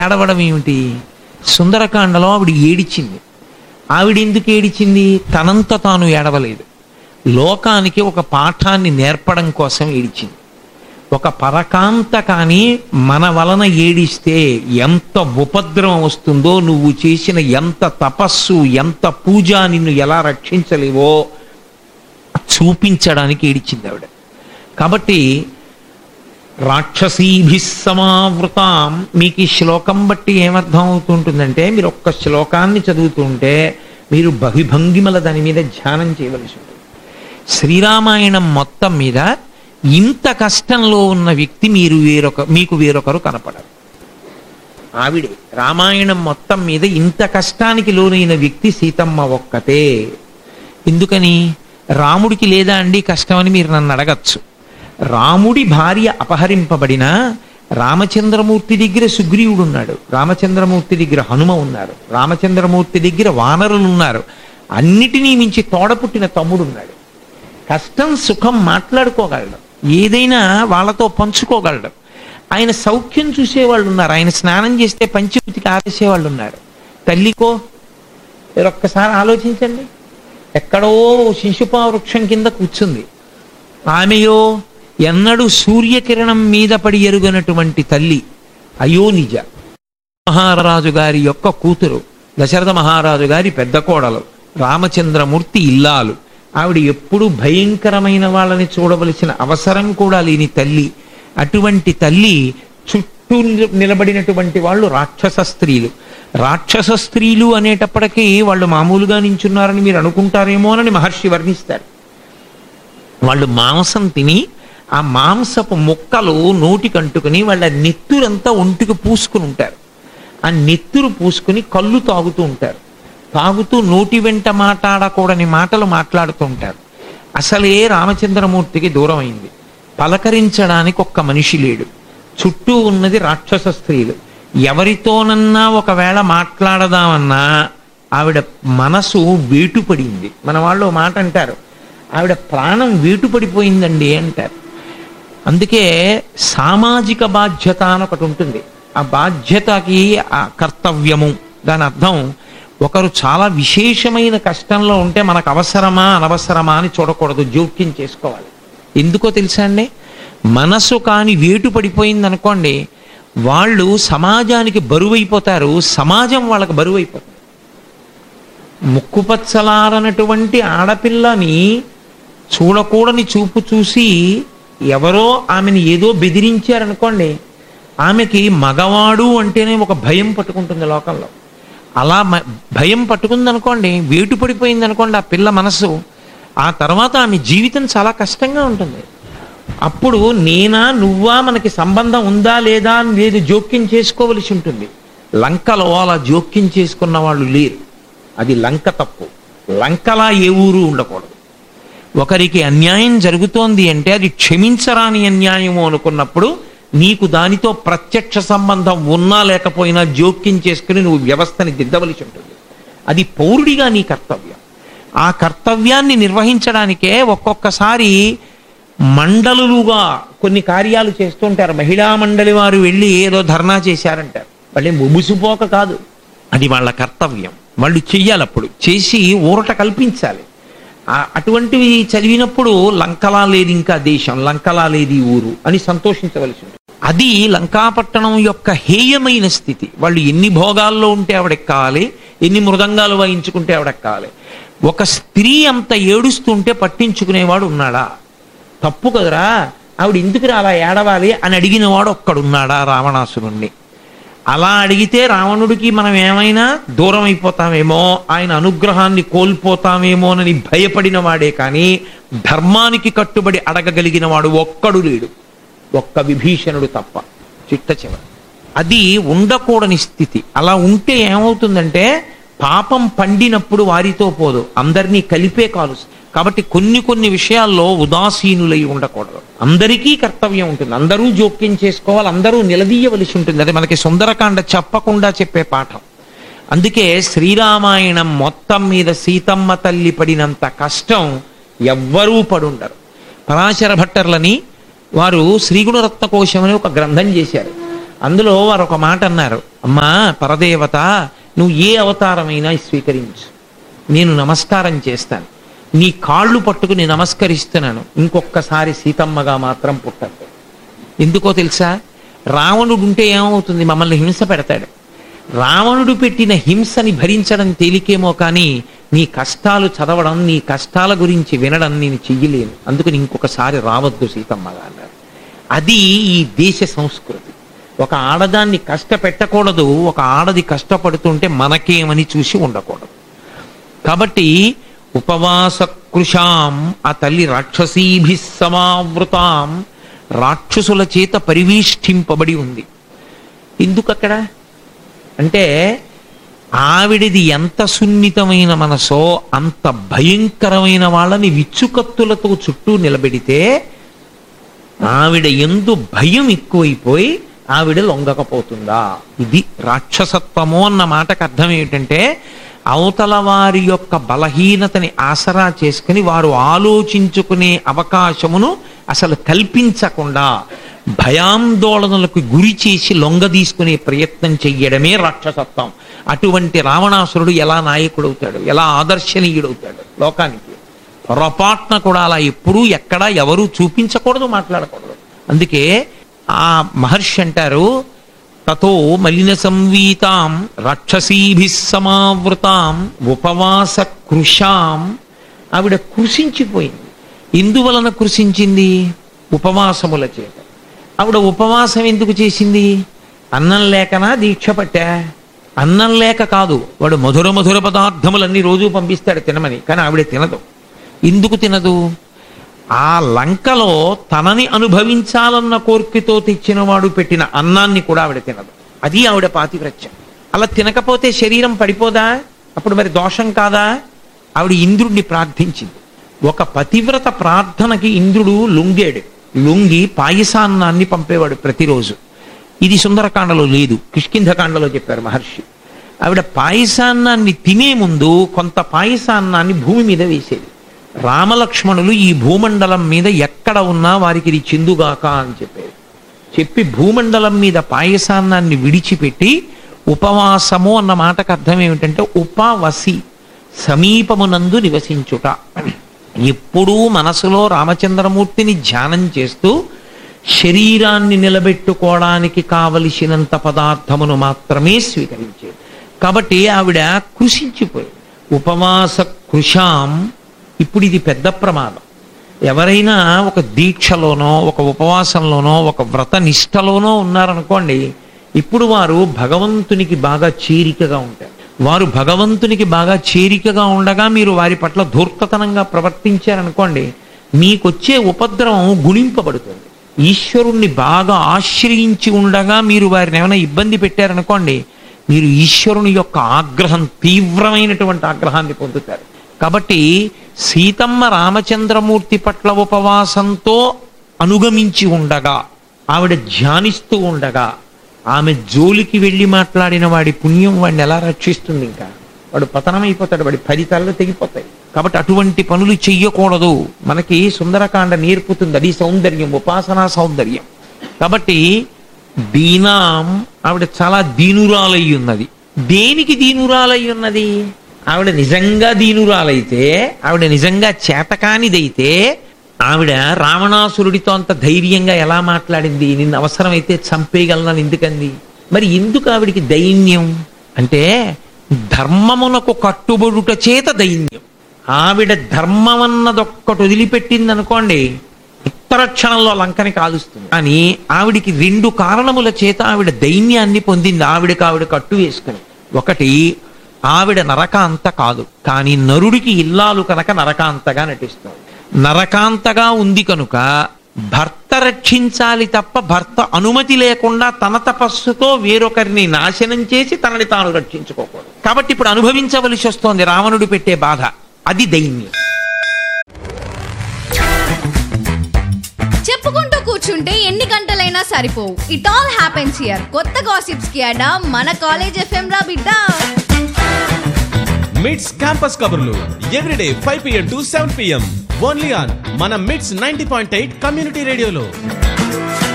ఏడవడం ఏమిటి సుందరకాండలో ఆవిడ ఏడిచింది ఆవిడ ఎందుకు ఏడిచింది తనంత తాను ఏడవలేదు లోకానికి ఒక పాఠాన్ని నేర్పడం కోసం ఏడిచింది ఒక పరకాంత కానీ మన వలన ఏడిస్తే ఎంత ఉపద్రవం వస్తుందో నువ్వు చేసిన ఎంత తపస్సు ఎంత పూజ నిన్ను ఎలా రక్షించలేవో చూపించడానికి ఏడిచింది ఆవిడ కాబట్టి రాక్షసీభి సమావృతాం మీకు ఈ శ్లోకం బట్టి ఏమర్థం అవుతుంటుందంటే మీరు ఒక్క శ్లోకాన్ని చదువుతుంటే మీరు బహిభంగిమల దాని మీద ధ్యానం చేయవలసి ఉంటుంది శ్రీరామాయణం మొత్తం మీద ఇంత కష్టంలో ఉన్న వ్యక్తి మీరు వేరొక మీకు వేరొకరు కనపడరు ఆవిడే రామాయణం మొత్తం మీద ఇంత కష్టానికి లోనైన వ్యక్తి సీతమ్మ ఒక్కతే ఎందుకని రాముడికి లేదా అండి కష్టం అని మీరు నన్ను అడగచ్చు రాముడి భార్య అపహరింపబడిన రామచంద్రమూర్తి దగ్గర సుగ్రీవుడు ఉన్నాడు రామచంద్రమూర్తి దగ్గర హనుమ ఉన్నారు రామచంద్రమూర్తి దగ్గర వానరులు ఉన్నారు అన్నిటినీ మించి తోడపుట్టిన తమ్ముడు ఉన్నాడు కష్టం సుఖం మాట్లాడుకోగలడు ఏదైనా వాళ్ళతో పంచుకోగలడు ఆయన సౌఖ్యం చూసేవాళ్ళు ఉన్నారు ఆయన స్నానం చేస్తే పంచవతికి ఆరేసేవాళ్ళు ఉన్నారు తల్లికో మీరు ఒక్కసారి ఆలోచించండి ఎక్కడో శిశుపా వృక్షం కింద కూర్చుంది ఆమెయో ఎన్నడూ సూర్యకిరణం మీద పడి ఎరుగనటువంటి తల్లి అయోనిజ మహారాజు గారి యొక్క కూతురు దశరథ మహారాజు గారి పెద్ద కోడలు రామచంద్రమూర్తి ఇల్లాలు ఆవిడ ఎప్పుడు భయంకరమైన వాళ్ళని చూడవలసిన అవసరం కూడా లేని తల్లి అటువంటి తల్లి చుట్టూ నిల- నిలబడినటువంటి వాళ్ళు రాక్షస స్త్రీలు రాక్షస స్త్రీలు అనేటప్పటికీ వాళ్ళు మామూలుగా నించున్నారని మీరు అనుకుంటారేమోనని మహర్షి వర్ణిస్తారు వాళ్ళు మాంసం తిని ఆ మాంసపు ముక్కలు నోటికంటుకుని వాళ్ళ నెత్తురంతా ఒంటికి పూసుకుని ఉంటారు ఆ నెత్తురు పూసుకుని కళ్ళు తాగుతూ ఉంటారు తాగుతూ నోటి వెంట మాట్లాడకూడని మాటలు మాట్లాడుతూ ఉంటారు అసలే రామచంద్రమూర్తికి దూరం అయింది పలకరించడానికి ఒక్క మనిషి లేడు చుట్టూ ఉన్నది రాక్షస స్త్రీలు ఎవరితోనన్నా ఒకవేళ మాట్లాడదామన్నా ఆవిడ మనసు వేటుపడింది మన వాళ్ళు ఓ మాట అంటారు ఆవిడ ప్రాణం వేటుపడిపోయిందండి అంటారు అందుకే సామాజిక బాధ్యత అని ఒకటి ఉంటుంది ఆ బాధ్యతకి ఆ కర్తవ్యము దాని అర్థం ఒకరు చాలా విశేషమైన కష్టంలో ఉంటే మనకు అవసరమా అనవసరమా అని చూడకూడదు జోక్యం చేసుకోవాలి ఎందుకో తెలుసా అండి మనసు కాని వేటు పడిపోయింది అనుకోండి వాళ్ళు సమాజానికి బరువైపోతారు సమాజం వాళ్ళకి బరువైపోతుంది ముక్కుపచ్చలారనటువంటి ఆడపిల్లని చూడకూడని చూపు చూసి ఎవరో ఆమెను ఏదో బెదిరించారనుకోండి ఆమెకి మగవాడు అంటేనే ఒక భయం పట్టుకుంటుంది లోకంలో అలా మ- భయం పట్టుకుందనుకోండి వేటు పడిపోయింది అనుకోండి ఆ పిల్ల మనసు ఆ తర్వాత ఆమె జీవితం చాలా కష్టంగా ఉంటుంది అప్పుడు నేనా నువ్వా మనకి సంబంధం ఉందా లేదా అని లేదు జోక్యం చేసుకోవలసి ఉంటుంది లంకలో అలా జోక్యం చేసుకున్న వాళ్ళు లేరు అది లంక తప్పు లంకలా ఏ ఊరు ఉండకూడదు ఒకరికి అన్యాయం జరుగుతోంది అంటే అది క్షమించరాని అన్యాయము అనుకున్నప్పుడు నీకు దానితో ప్రత్యక్ష సంబంధం ఉన్నా లేకపోయినా జోక్యం చేసుకుని నువ్వు వ్యవస్థని దిద్దవలసి ఉంటుంది అది పౌరుడిగా నీ కర్తవ్యం ఆ కర్తవ్యాన్ని నిర్వహించడానికే ఒక్కొక్కసారి మండలులుగా కొన్ని కార్యాలు చేస్తుంటారు మహిళా మండలి వారు వెళ్ళి ఏదో ధర్నా చేశారంటారు వాళ్ళే ముబుసుపోక కాదు అది వాళ్ళ కర్తవ్యం వాళ్ళు చెయ్యాలి అప్పుడు చేసి ఊరట కల్పించాలి ఆ- అటువంటివి చదివినప్పుడు లంకలా లేదు ఇంకా దేశం లంకలా లేదు ఈ ఊరు అని సంతోషించవలసి ఉంటుంది అది లంకాపట్టణం యొక్క హేయమైన స్థితి వాళ్ళు ఎన్ని భోగాల్లో ఉంటే ఆవిడకి కావాలి ఎన్ని మృదంగాలు వాయించుకుంటే ఆవిడకి కావాలి ఒక స్త్రీ అంత ఏడుస్తుంటే పట్టించుకునేవాడు ఉన్నాడా తప్పు కదరా ఆవిడ ఎందుకు అలా ఏడవాలి అని అడిగినవాడు ఒక్కడున్నాడా రావణాసురుణ్ణి అలా అడిగితే రావణుడికి మనం ఏమైనా దూరం అయిపోతామేమో ఆయన అనుగ్రహాన్ని కోల్పోతామేమోనని భయపడిన వాడే కానీ ధర్మానికి కట్టుబడి అడగగలిగిన వాడు ఒక్కడు లేడు ఒక్క విభీషణుడు తప్ప చిట్ట చివరి అది ఉండకూడని స్థితి అలా ఉంటే ఏమవుతుందంటే పాపం పండినప్పుడు వారితో పోదు అందరినీ కలిపే కాలుస్తుంది కాబట్టి కొన్ని కొన్ని విషయాల్లో ఉదాసీనులై ఉండకూడదు అందరికీ కర్తవ్యం ఉంటుంది అందరూ జోక్యం చేసుకోవాలి అందరూ నిలదీయవలసి ఉంటుంది అది మనకి సుందరకాండ చెప్పకుండా చెప్పే పాఠం అందుకే శ్రీరామాయణం మొత్తం మీద సీతమ్మ తల్లి పడినంత కష్టం ఎవ్వరూ పడుండరు పరాశర భట్టర్లని వారు శ్రీగుణరత్న కోశం అని ఒక గ్రంథం చేశారు అందులో వారు ఒక మాట అన్నారు అమ్మా పరదేవత నువ్వు ఏ అవతారమైనా స్వీకరించు నేను నమస్కారం చేస్తాను నీ కాళ్ళు పట్టుకుని నమస్కరిస్తున్నాను ఇంకొక్కసారి సీతమ్మగా మాత్రం పుట్టద్దు ఎందుకో తెలుసా రావణుడు ఉంటే ఏమవుతుంది మమ్మల్ని హింస పెడతాడు రావణుడు పెట్టిన హింసని భరించడం తేలికేమో కానీ నీ కష్టాలు చదవడం నీ కష్టాల గురించి వినడం నేను చెయ్యలేను అందుకని ఇంకొకసారి రావద్దు సీతమ్మగా అన్నారు అది ఈ దేశ సంస్కృతి ఒక ఆడదాన్ని కష్టపెట్టకూడదు ఒక ఆడది కష్టపడుతుంటే మనకేమని చూసి ఉండకూడదు కాబట్టి ఉపవాస కృషాం ఆ తల్లి రాక్షసీభి సమావృతాం రాక్షసుల చేత పరివేష్టింపబడి ఉంది ఎందుకు అక్కడ అంటే ఆవిడిది ఎంత సున్నితమైన మనసో అంత భయంకరమైన వాళ్ళని విచ్చుకత్తులతో చుట్టూ నిలబెడితే ఆవిడ ఎందు భయం ఎక్కువైపోయి ఆవిడ లొంగకపోతుందా ఇది రాక్షసత్వము అన్న మాటకు అర్థం ఏమిటంటే అవతల వారి యొక్క బలహీనతని ఆసరా చేసుకుని వారు ఆలోచించుకునే అవకాశమును అసలు కల్పించకుండా భయాందోళనలకు గురి చేసి లొంగ తీసుకునే ప్రయత్నం చెయ్యడమే రాక్షసత్వం అటువంటి రావణాసురుడు ఎలా నాయకుడవుతాడు ఎలా ఆదర్శనీయుడవుతాడు లోకానికి పొరపాటున కూడా అలా ఎప్పుడూ ఎక్కడా ఎవరూ చూపించకూడదు మాట్లాడకూడదు అందుకే ఆ మహర్షి అంటారు తతో మలిన సంవీతాం రాక్షసీభి సమావృతాం ఉపవాస కృషాం ఆవిడ కృషించిపోయింది ఎందువలన కృషించింది ఉపవాసముల చేత ఆవిడ ఉపవాసం ఎందుకు చేసింది అన్నం లేకనా దీక్ష పట్టా అన్నం లేక కాదు వాడు మధుర మధుర పదార్థములన్నీ రోజు పంపిస్తాడు తినమని కానీ ఆవిడ తినదు ఎందుకు తినదు ఆ లంకలో తనని అనుభవించాలన్న కోరికతో తెచ్చిన వాడు పెట్టిన అన్నాన్ని కూడా ఆవిడ తినదు అది ఆవిడ పాతివ్రత్యం అలా తినకపోతే శరీరం పడిపోదా అప్పుడు మరి దోషం కాదా ఆవిడ ఇంద్రుడిని ప్రార్థించింది ఒక పతివ్రత ప్రార్థనకి ఇంద్రుడు లొంగాడు లొంగి పాయసాన్నాన్ని పంపేవాడు ప్రతిరోజు ఇది సుందరకాండలో లేదు కిష్కింధకాండలో చెప్పారు మహర్షి ఆవిడ పాయసాన్నాన్ని తినే ముందు కొంత పాయసాన్నాన్ని భూమి మీద వేసేది రామలక్ష్మణులు ఈ భూమండలం మీద ఎక్కడ ఉన్నా వారికి ఇది చిందుగాక అని చెప్పేది చెప్పి భూమండలం మీద పాయసాన్నాన్ని విడిచిపెట్టి ఉపవాసము అన్న మాటకు అర్థం ఏమిటంటే ఉపవసి సమీపమునందు నివసించుట ఎప్పుడూ మనసులో రామచంద్రమూర్తిని ధ్యానం చేస్తూ శరీరాన్ని నిలబెట్టుకోవడానికి కావలసినంత పదార్థమును మాత్రమే స్వీకరించేది కాబట్టి ఆవిడ కృషించిపోయింది ఉపవాస కృషాం ఇప్పుడు ఇది పెద్ద ప్రమాదం ఎవరైనా ఒక దీక్షలోనో ఒక ఉపవాసంలోనో ఒక వ్రత నిష్టలోనో ఉన్నారనుకోండి ఇప్పుడు వారు భగవంతునికి బాగా చేరికగా ఉంటారు వారు భగవంతునికి బాగా చేరికగా ఉండగా మీరు వారి పట్ల ధూర్తతనంగా ప్రవర్తించారనుకోండి మీకొచ్చే ఉపద్రవం గుణింపబడుతుంది ఈశ్వరుణ్ణి బాగా ఆశ్రయించి ఉండగా మీరు వారిని ఏమైనా ఇబ్బంది పెట్టారనుకోండి మీరు ఈశ్వరుని యొక్క ఆగ్రహం తీవ్రమైనటువంటి ఆగ్రహాన్ని పొందుతారు కాబట్టి సీతమ్మ రామచంద్రమూర్తి పట్ల ఉపవాసంతో అనుగమించి ఉండగా ఆవిడ ధ్యానిస్తూ ఉండగా ఆమె జోలికి వెళ్ళి మాట్లాడిన వాడి పుణ్యం వాడిని ఎలా రక్షిస్తుంది ఇంకా వాడు పతనమైపోతాడు వాడి ఫలితాలు తెగిపోతాయి కాబట్టి అటువంటి పనులు చెయ్యకూడదు మనకి సుందరకాండ నేర్పుతుంది అది సౌందర్యం ఉపాసనా సౌందర్యం కాబట్టి దీనాం ఆవిడ చాలా దీనురాలై ఉన్నది దేనికి దీనురాలై ఉన్నది ఆవిడ నిజంగా దీనురాలైతే ఆవిడ నిజంగా చేతకానిదైతే ఆవిడ రావణాసురుడితో అంత ధైర్యంగా ఎలా మాట్లాడింది నిన్ను అవసరమైతే చంపేయగలనని ఎందుకంది మరి ఎందుకు ఆవిడికి దైన్యం అంటే ధర్మమునకు కట్టుబడుట చేత దైన్యం ఆవిడ ధర్మం అన్నదొక్కటి వదిలిపెట్టింది అనుకోండి ఉత్తర క్షణంలో లంకని కాలుస్తుంది కానీ ఆవిడికి రెండు కారణముల చేత ఆవిడ దైన్యాన్ని పొందింది ఆవిడకి ఆవిడ కట్టు వేసుకుని ఒకటి ఆవిడ నరకాంత కాదు కానీ నరుడికి ఇల్లాలు కనుక నరకాంతగా నటిస్తుంది నరకాంతగా ఉంది కనుక భర్త రక్షించాలి తప్ప భర్త అనుమతి లేకుండా తన తపస్సుతో వేరొకరిని నాశనం చేసి తనని తాను రక్షించుకోకూడదు కాబట్టి ఇప్పుడు అనుభవించవలసి వస్తోంది రావణుడు పెట్టే బాధ అది దైన్యం చెప్పుకుంటూ కూర్చుంటే ఎన్ని గంటలైనా సరిపోవు ఇట్ ఆల్ హ్యాపెన్స్ హియర్ కొత్త గాసిప్స్ కి అడా మన కాలేజ్ ఎఫ్ఎం రా బిడ్డ మిడ్స్ క్యాంపస్ కబుర్లు everyday five PM to seven PM only on మన MIDS ninety point eight community రేడియోలో